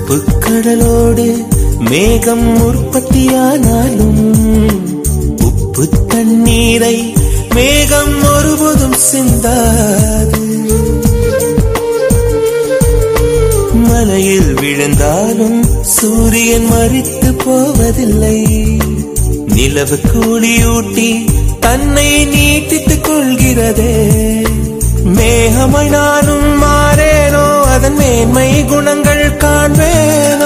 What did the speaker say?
உப்பு கடலோடு மேகம் உற்பத்தியானாலும் உப்பு தண்ணீரை மேகம் ஒருபோதும் சிந்தாது மலையில் விழுந்தாலும் சூரியன் மறித்து போவதில்லை நிலவு கூலியூட்டி தன்னை நீட்டித்துக் கொள்கிறதே மேகமாய் நானும் மாறேனோ அதன் மேன்மை குணங்கள் காண்பேனோ